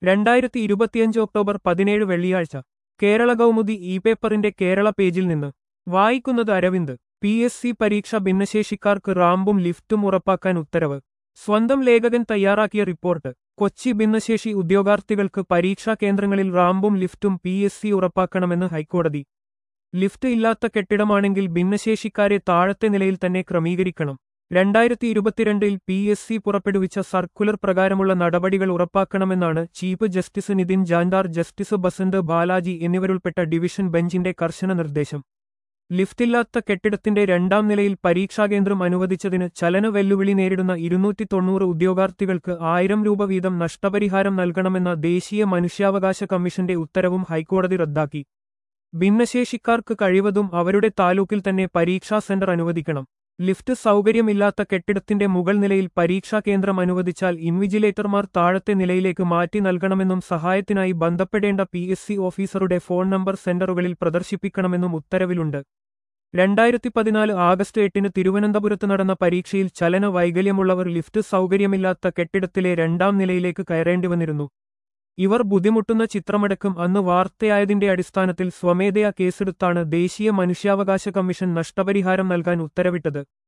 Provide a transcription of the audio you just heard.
രണ്ടായിരത്തി ഇരുപത്തിയഞ്ച് ഒക്ടോബർ പതിനേഴ് വെള്ളിയാഴ്ച കേരള കൗമുദി ഇ പേപ്പറിന്റെ കേരള പേജിൽ നിന്ന് വായിക്കുന്നത് അരവിന്ദ് പി എസ് സി പരീക്ഷ ഭിന്നശേഷിക്കാർക്ക് റാമ്പും ലിഫ്റ്റും ഉറപ്പാക്കാൻ ഉത്തരവ് സ്വന്തം ലേഖകൻ തയ്യാറാക്കിയ റിപ്പോർട്ട് കൊച്ചി ഭിന്നശേഷി ഉദ്യോഗാർത്ഥികൾക്ക് പരീക്ഷാ കേന്ദ്രങ്ങളിൽ റാമ്പും ലിഫ്റ്റും പി എസ് സി ഉറപ്പാക്കണമെന്ന് ഹൈക്കോടതി ലിഫ്റ്റ് ഇല്ലാത്ത കെട്ടിടമാണെങ്കിൽ ഭിന്നശേഷിക്കാരെ താഴത്തെ നിലയിൽ തന്നെ ക്രമീകരിക്കണം രണ്ടായിരത്തി ഇരുപത്തിരണ്ടിൽ പി എസ് സി പുറപ്പെടുവിച്ച സർക്കുലർ പ്രകാരമുള്ള നടപടികൾ ഉറപ്പാക്കണമെന്നാണ് chief justice Nitin Jamdar justice Basant Balaji എന്നിവരുൾപ്പെട്ട ഡിവിഷൻ ബെഞ്ചിന്റെ കർശന നിർദ്ദേശം ലിഫ്റ്റില്ലാത്ത കെട്ടിടത്തിന്റെ രണ്ടാം നിലയിൽ പരീക്ഷാകേന്ദ്രം അനുവദിച്ചതിന് ചലന വെല്ലുവിളി നേരിടുന്ന ഇരുന്നൂറ്റി തൊണ്ണൂറ് ഉദ്യോഗാർത്ഥികൾക്ക് ആയിരം രൂപ വീതം നഷ്ടപരിഹാരം നൽകണമെന്ന ദേശീയ മനുഷ്യാവകാശ കമ്മീഷന്റെ ഉത്തരവും ഹൈക്കോടതി റദ്ദാക്കി ഭിന്നശേഷിക്കാർക്ക് കഴിവതും അവരുടെ താലൂക്കിൽ തന്നെ പരീക്ഷാ സെന്റർ അനുവദിക്കണം ലിഫ്റ്റ് സൗകര്യമില്ലാത്ത കെട്ടിടത്തിന്റെ മുകൾ നിലയിൽ പരീക്ഷാ കേന്ദ്രം അനുവദിച്ചാൽ ഇൻവിജിലേറ്റർമാർ താഴത്തെ നിലയിലേക്ക് മാറ്റി നൽകണമെന്നും സഹായത്തിനായി ബന്ധപ്പെടേണ്ട പി എസ് സി ഓഫീസറുടെ ഫോൺ നമ്പർ സെന്ററുകളിൽ പ്രദർശിപ്പിക്കണമെന്നും ഉത്തരവിലുണ്ട് രണ്ടായിരത്തി പതിനാല് ആഗസ്റ്റ് എട്ടിന് തിരുവനന്തപുരത്ത് നടന്ന പരീക്ഷയിൽ ചലന വൈകല്യമുള്ളവർ ലിഫ്റ്റ് സൗകര്യമില്ലാത്ത കെട്ടിടത്തിലെ രണ്ടാം നിലയിലേക്ക് കയറേണ്ടി വന്നിരുന്നു ഇവർ ബുദ്ധിമുട്ടുന്ന ചിത്രമടക്കം അന്ന് വാർത്തയായതിന്റെ അടിസ്ഥാനത്തിൽ സ്വമേധയാ കേസെടുത്താണ് ദേശീയ മനുഷ്യാവകാശ കമ്മീഷൻ നഷ്ടപരിഹാരം നൽകാൻ ഉത്തരവിട്ടത്